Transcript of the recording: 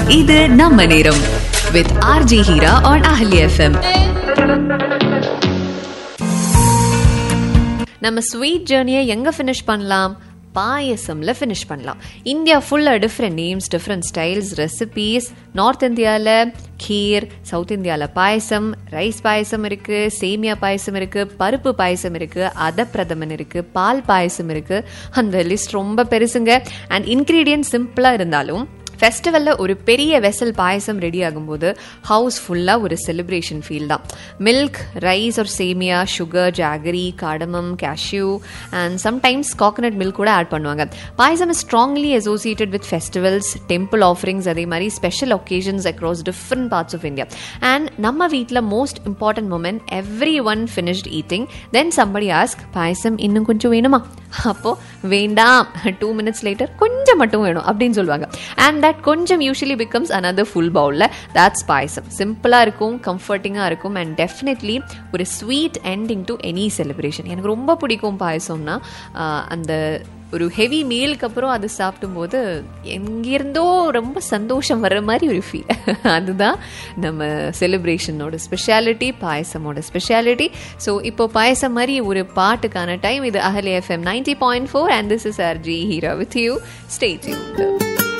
இது நம்ம நேரம் with RG Heera on Ahali FM நம்ம ஸ்வீட் ஜேர்னியை எங்க ஃபினிஷ் பண்ணலாம் பாயசம்ல ஃபினிஷ் பண்ணலாம் இந்தியா ஃபுல்லாக different names different styles recipes north இந்தியாவில் கீர் சவுத் இந்தியாவில் பாயசம் ரைஸ் பாயசம் இருக்கு சேமியா பாயசம் இருக்கு பருப்பு பாயசம் இருக்கு அதப்பிரதமன் இருக்கு பால் பாயசம் இருக்கு அந்த லிஸ்ட் ரொம்ப பெருசுங்க அண்ட் இன்க்ரீடியன்ட் சிம்பிளாக இருந்தாலும் ஃபெஸ்டிவலில் ஒரு பெரிய வெசல் பாயசம் ரெடி ஆகும்போது ஹவுஸ் ஃபுல்லாக ஒரு செலிப்ரேஷன் ஃபீல் தான் மில்க் ரைஸ் ஒரு semiya sugar jaggery cardamom cashew and sometimes coconut milk கூட ஆட் பண்ணுவாங்க payasam is strongly associated with festivals temple offerings அதே மாதிரி special occasions across different parts of India and நம்ம வீட்டில் most important moment everyone finished eating then somebody ask payasam இன்னும் கொஞ்சம் வேணுமா அப்போ வேண்டாம் டூ மினிட்ஸ் லேட்டர் கொஞ்சம் மட்டும் வேணும் அப்படின்னு சொல்லுவாங்க அண்ட் தட் கொஞ்சம் யூஸ்வலி பிகம்ஸ் another ஃபுல் பவுலில் that's பாயசம் சிம்பிளாக இருக்கும் கம்ஃபர்டிங்காக இருக்கும் அண்ட் டெஃபினெட்லி ஒரு sweet ending to any celebration எனக்கு ரொம்ப பிடிக்கும் பாயசம்னா ஆஹ், அந்த ஒரு ஹெவி மீலுக்கு அப்புறம் அது சாப்பிடும்போது எங்கிருந்தோ ரொம்ப சந்தோஷம் வர்ற மாதிரி ஒரு ஃபீல் அதுதான் நம்ம செலிப்ரேஷனோட ஸ்பெஷாலிட்டி பாயசமோட ஸ்பெஷாலிட்டி ஸோ இப்போ பாயசம் மாதிரி ஒரு பாட்டுக்கான டைம் இது Ahali FM ninety point four and this is R G Heera with you state you